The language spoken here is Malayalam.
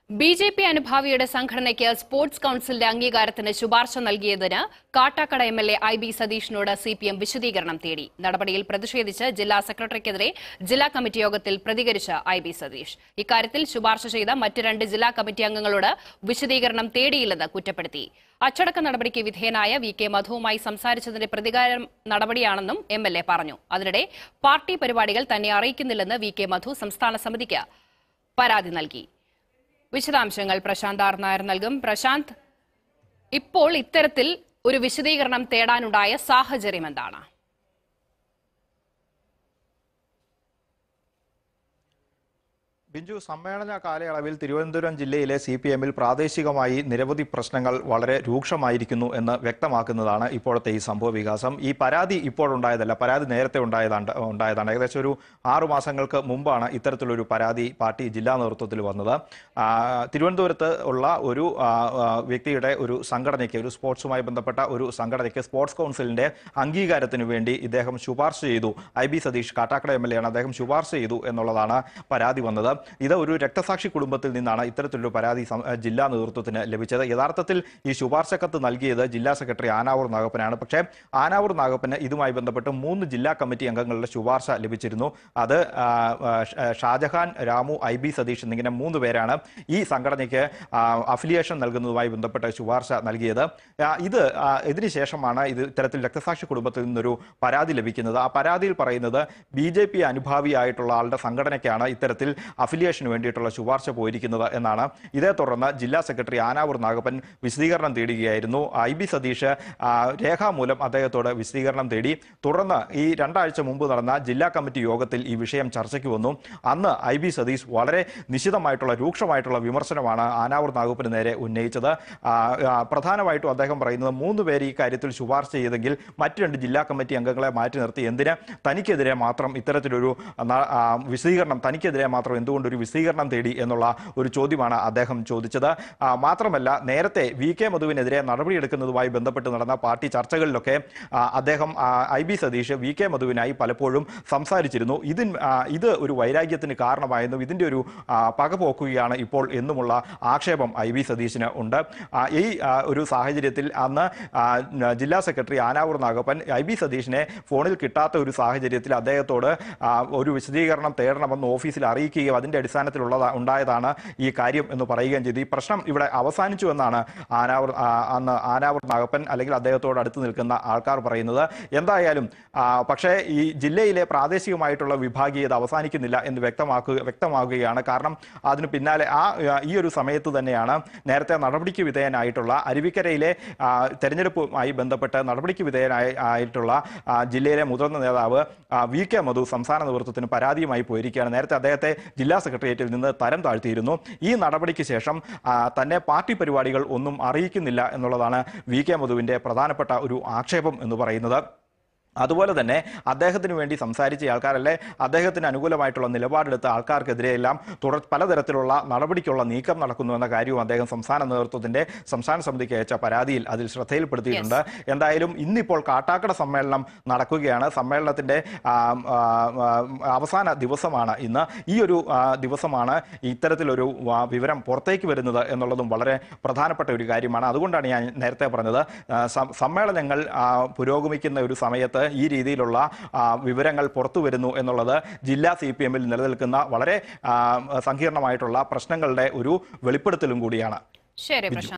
ബി ജെ പി അനുഭാവിയുടെ സംഘടനയ്ക്ക് സ്പോർട്സ് കൌൺസിലിന്റെ അംഗീകാരത്തിന് ശുപാർശ നൽകിയതിന് Kattakada M L A I B സതീഷിനോട് സി പി എം വിശദീകരണം തേടി നടപടിയിൽ പ്രതിഷേധിച്ച് ജില്ലാ സെക്രട്ടറിക്കെതിരെ ജില്ലാ കമ്മിറ്റി യോഗത്തിൽ പ്രതികരിച്ച ഐ ബി സതീഷ് ഇക്കാര്യത്തിൽ ശുപാർശ ചെയ്ത മറ്റ് രണ്ട് ജില്ലാ കമ്മിറ്റി അംഗങ്ങളോട് വിശദീകരണം തേടിയില്ലെന്ന് കുറ്റപ്പെടുത്തി അച്ചടക്ക നടപടിക്ക് വിധേയനായ വി കെ മധുവുമായി സംസാരിച്ചതിന്റെ പ്രതികാരം നടപടിയാണെന്നും എം എൽ എ പറഞ്ഞു അതിനിടെ പാർട്ടി പരിപാടികൾ തന്നെ അറിയിക്കുന്നില്ലെന്ന് വി കെ മധു സംസ്ഥാന സമിതിക്ക് പരാതി നൽകി വിശദാംശങ്ങൾ പ്രശാന്ത് ആർ നായർ നൽകും പ്രശാന്ത് ഇപ്പോൾ ഇത്തരത്തിൽ ഒരു വിശദീകരണം തേടാനുണ്ടായ സാഹചര്യം എന്താണ് ബിഞ്ചു സമ്മേളന കാലയളവിൽ തിരുവനന്തപുരം ജില്ലയിലെ സി പി എമ്മിൽ പ്രാദേശികമായി നിരവധി പ്രശ്നങ്ങൾ വളരെ രൂക്ഷമായിരിക്കുന്നു എന്ന് വ്യക്തമാക്കുന്നതാണ് ഇപ്പോഴത്തെ ഈ സംഭവ വികാസം ഈ പരാതി ഇപ്പോഴുണ്ടായതല്ല പരാതി നേരത്തെ ഉണ്ടായതാണ് ഉണ്ടായതാണ് ഏകദേശം ഒരു ആറു മാസങ്ങൾക്ക് മുമ്പാണ് ഇത്തരത്തിലൊരു പരാതി പാർട്ടി ജില്ലാ നേതൃത്വത്തിൽ വന്നത് ആ, തിരുവനന്തപുരത്ത് ഉള്ള ഒരു ആ, ആ, വ്യക്തിയുടെ ഒരു സംഘടനയ്ക്ക് ഒരു സ്പോർട്സുമായി ബന്ധപ്പെട്ട ഒരു സംഘടനയ്ക്ക് സ്പോർട്സ് കൗൺസിലിന്റെ അംഗീകാരത്തിന് വേണ്ടി ഇദ്ദേഹം ശുപാർശ ചെയ്തു I B Satheesh Kattakada M L A ആണ് അദ്ദേഹം ശുപാർശ ചെയ്തു എന്നുള്ളതാണ് പരാതി വന്നത് ഇത് ഒരു രക്തസാക്ഷി കുടുംബത്തിൽ നിന്നാണ് ഇത്തരത്തിലൊരു പരാതി സം- ഏഹ് ജില്ലാ നേതൃത്വത്തിന് ലഭിച്ചത് യഥാർത്ഥത്തിൽ ഈ ശുപാർശ കത്ത് നൽകിയത് ജില്ലാ സെക്രട്ടറി ആനാവൂർ നാഗപ്പനാണ് പക്ഷേ ആനാവൂർ നാഗപ്പന് ഇതുമായി ബന്ധപ്പെട്ട് മൂന്ന് ജില്ലാ കമ്മിറ്റി അംഗങ്ങളുടെ ശുപാർശ ലഭിച്ചിരുന്നു അത് ആ, ആ, ഷ- ഷാജഹാൻ രാമു ഐ ബി സതീഷ് എന്നിങ്ങനെ മൂന്ന് പേരാണ് ഈ സംഘടനയ്ക്ക് ആ, അഫിലിയേഷൻ നൽകുന്നതുമായി ബന്ധപ്പെട്ട ശുപാർശ നൽകിയത് ആ, ഇത് ആ, ഇതിന് ശേഷമാണ് ഇത് ഇത്തരത്തിൽ രക്തസാക്ഷി കുടുംബത്തിൽ നിന്നൊരു പരാതി ലഭിക്കുന്നത് ആ പരാതിയിൽ പറയുന്നത് ബി ജെ പി അനുഭാവിയായിട്ടുള്ള ആളുടെ സംഘടനയ്ക്കാണ് ഇത്തരത്തിൽ അഫിലിയേഷന് വേണ്ടിയിട്ടുള്ള ശുപാർശ പോയിരിക്കുന്നത് എന്നാണ് ഇതേ തുടർന്ന് ജില്ലാ സെക്രട്ടറി ആനാവൂർ നാഗപ്പൻ വിശദീകരണം തേടുകയായിരുന്നു ഐ ബി സതീഷ് ആ, രേഖാമൂലം അദ്ദേഹത്തോട് വിശദീകരണം തേടി തുടർന്ന് ഈ രണ്ടാഴ്ച മുമ്പ് നടന്ന ജില്ലാ കമ്മിറ്റി യോഗത്തിൽ ഈ വിഷയം ചർച്ചയ്ക്ക് വന്നു അന്ന് ഐ ബി സതീഷ് വളരെ നിശിതമായിട്ടുള്ള രൂക്ഷമായിട്ടുള്ള വിമർശനമാണ് ആനാവൂർ നാഗപ്പന് നേരെ ഉന്നയിച്ചത് ആ, ആ, പ്രധാനമായിട്ടും അദ്ദേഹം പറയുന്നത് മൂന്ന് പേര് ഈ കാര്യത്തിൽ ശുപാർശ ചെയ്തെങ്കിൽ മറ്റ് രണ്ട് ജില്ലാ കമ്മിറ്റി അംഗങ്ങളെ മാറ്റി നിർത്തി എന്തിന് തനിക്കെതിരെ മാത്രം ഇത്തരത്തിലൊരു ന- ആ, വിശദീകരണം തനിക്കെതിരെ മാത്രം എന്തുകൊണ്ട് ഒരു വിശദീകരണം തേടി എന്നുള്ള ഒരു ചോദ്യമാണ് അദ്ദേഹം ചോദിച്ചത് ആ, മാത്രമല്ല നേരത്തെ വി കെ മധുവിനെതിരെ നടപടിയെടുക്കുന്നതുമായി ബന്ധപ്പെട്ട് നടന്ന പാർട്ടി ചർച്ചകളിലൊക്കെ ആ, അദ്ദേഹം I B Satheesh V K മധുവിനായി പലപ്പോഴും സംസാരിച്ചിരുന്നു ഇതിൻ ആ, ഇത് ഒരു വൈരാഗ്യത്തിന് കാരണമായെന്നും ഇതിന്റെ ഒരു ആ, പകപോക്കുകയാണ് ഇപ്പോൾ എന്നുമുള്ള ആക്ഷേപം ഐ ബി സതീശിന് ഉണ്ട് ആ, ഈ ആ, ഒരു സാഹചര്യത്തിൽ അന്ന് ആ, ന- ജില്ലാ secretary Anavoor Nagappan I B സതീഷിനെ ഫോണിൽ കിട്ടാത്ത ഒരു സാഹചര്യത്തിൽ അദ്ദേഹത്തോട് ആ, ഒരു വിശദീകരണം തേടണമെന്ന് ഓഫീസിൽ അറിയിക്കുകയും അതിന്റെ അടിസ്ഥാനത്തിലുള്ള ഉണ്ടായതാണ് ഈ കാര്യം എന്ന് പറയുകയും ചെയ്തു ഈ പ്രശ്നം ഇവിടെ അവസാനിച്ചു എന്നാണ് ആനാവൂർ ആ, അന്ന് ആനാവൂർ നാഗപ്പൻ അല്ലെങ്കിൽ അദ്ദേഹത്തോട് അടുത്ത് നിൽക്കുന്ന ആൾക്കാർ പറയുന്നത് എന്തായാലും ആ, പക്ഷേ ഈ ജില്ലയിലെ പ്രാദേശികമായിട്ടുള്ള വിഭാഗീയത അവസാനിക്കുന്നില്ല എന്ന് വ്യക്തമാക്കുക വ്യക്തമാകുകയാണ് കാരണം അതിന് പിന്നാലെ ആ ആ, ഈ ഒരു സമയത്ത് തന്നെയാണ് നേരത്തെ നടപടിക്ക് വിധേയനായിട്ടുള്ള അരുവിക്കരയിലെ ആ, തെരഞ്ഞെടുപ്പുമായി ബന്ധപ്പെട്ട് നടപടിക്ക് വിധേയനായ ആയിട്ടുള്ള ആ, ജില്ലയിലെ മുതിർന്ന നേതാവ് ആ, വി കെ മധു സംസ്ഥാന നേതൃത്വത്തിന് പരാതിയുമായി പോയിരിക്കുകയാണ് നേരത്തെ അദ്ദേഹത്തെ ജില്ലാ സെക്രട്ടേറിയറ്റിൽ നിന്ന് തരം താഴ്ത്തിയിരുന്നു ഈ നടപടിക്ക് ശേഷം ആ, തന്നെ പാർട്ടി പരിപാടികൾ ഒന്നും അറിയിക്കുന്നില്ല എന്നുള്ളതാണ് വി കെ മധുവിന്റെ പ്രധാനപ്പെട്ട ഒരു ആക്ഷേപം എന്ന് പറയുന്നത് അതുപോലെ തന്നെ അദ്ദേഹത്തിന് വേണ്ടി സംസാരിച്ച ആൾക്കാരല്ലേ അദ്ദേഹത്തിന് അനുകൂലമായിട്ടുള്ള നിലപാടെടുത്ത ആൾക്കാർക്കെതിരെയെല്ലാം തുടർ പലതരത്തിലുള്ള നടപടിക്കുള്ള നീക്കം നടക്കുന്നു എന്ന കാര്യവും അദ്ദേഹം സംസ്ഥാന നേതൃത്വത്തിന്റെ സംസ്ഥാന സമിതിക്ക് അയച്ച പരാതിയിൽ അതിൽ ശ്രദ്ധയിൽപ്പെടുത്തിയിട്ടുണ്ട് എന്തായാലും ഇന്നിപ്പോൾ കാട്ടാക്കട സമ്മേളനം നടക്കുകയാണ് സമ്മേളനത്തിന്റെ ആ, ആ, ആ, അവസാന ദിവസമാണ് ഇന്ന് ഈ ഒരു ആ, ദിവസമാണ് ഇത്തരത്തിലൊരു ആ, വിവരം പുറത്തേക്ക് വരുന്നത് എന്നുള്ളതും വളരെ പ്രധാനപ്പെട്ട ഒരു കാര്യമാണ് അതുകൊണ്ടാണ് ഞാൻ നേരത്തെ പറഞ്ഞത് ആ, സം- സമ്മേളനങ്ങൾ ആ, പുരോഗമിക്കുന്ന ഒരു സമയത്ത് ഈ രീതിയിലുള്ള ആ, വിവരങ്ങൾ പുറത്തു വരുന്നു എന്നുള്ളത് ജില്ലാ സി പി എമ്മിൽ നിലനിൽക്കുന്ന വളരെ ആ, സങ്കീർണമായിട്ടുള്ള പ്രശ്നങ്ങളുടെ ഒരു വെളിപ്പെടുത്തലും കൂടിയാണ് ശരി പ്രശാന്ത്